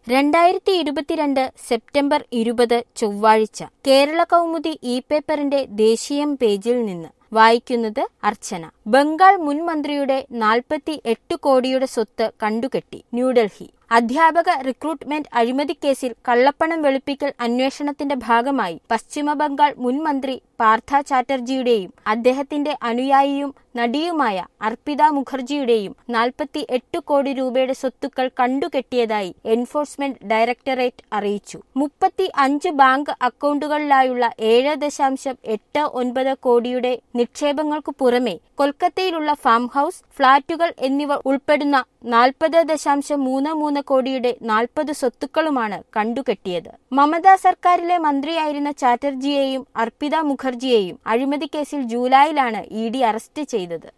രണ്ടായിരത്തി ഇരുപത്തിരണ്ട് സെപ്റ്റംബർ ഇരുപത് ചൊവ്വാഴ്ച കേരള കൗമുദി ഇ പേപ്പറിന്റെ ദേശീയം പേജിൽ നിന്ന് വായിക്കുന്നത് അർച്ചന ബംഗാൾ മുൻ മന്ത്രിയുടെ നാൽപ്പത്തി എട്ട് കോടിയുടെ സ്വത്ത് കണ്ടുകെട്ടി ന്യൂഡൽഹി അധ്യാപക റിക്രൂട്ട്മെന്റ് അഴിമതിക്കേസിൽ കള്ളപ്പണം വെളുപ്പിക്കൽ അന്വേഷണത്തിന്റെ ഭാഗമായി പശ്ചിമബംഗാൾ മുൻ മന്ത്രി പാർത്ഥ ചാറ്റർജിയുടെയും അദ്ദേഹത്തിന്റെ അനുയായിയും നടിയുമായ അർപ്പിത മുഖർജിയുടെയും നാൽപ്പത്തി എട്ട് കോടി രൂപയുടെ സ്വത്തുക്കൾ കണ്ടുകെട്ടിയതായി എൻഫോഴ്സ്മെന്റ് ഡയറക്ടറേറ്റ് അറിയിച്ചു മുപ്പത്തി അഞ്ച് ബാങ്ക് അക്കൗണ്ടുകളിലായുള്ള ഏഴ് ദശാംശം എട്ട് ഒൻപത് കോടിയുടെ നിക്ഷേപങ്ങൾക്കു പുറമെ കൊൽക്കത്തയിലുള്ള ഫാം ഹൌസ് ഫ്ളാറ്റുകൾ എന്നിവ ഉൾപ്പെടുന്ന നാൽപ്പത് ദശാംശം മൂന്ന് മൂന്ന് കോടിയുടെ നാൽപ്പത് സ്വത്തുക്കളുമാണ് കണ്ടുകെട്ടിയത് മമതാ സർക്കാരിലെ മന്ത്രിയായിരുന്ന ചാറ്റർജിയെയും അർപ്പിത മുഖർജിയെയും അഴിമതി കേസിൽ ജൂലൈയിലാണ് ഇ ഡി അറസ്റ്റ് ചെയ്തത്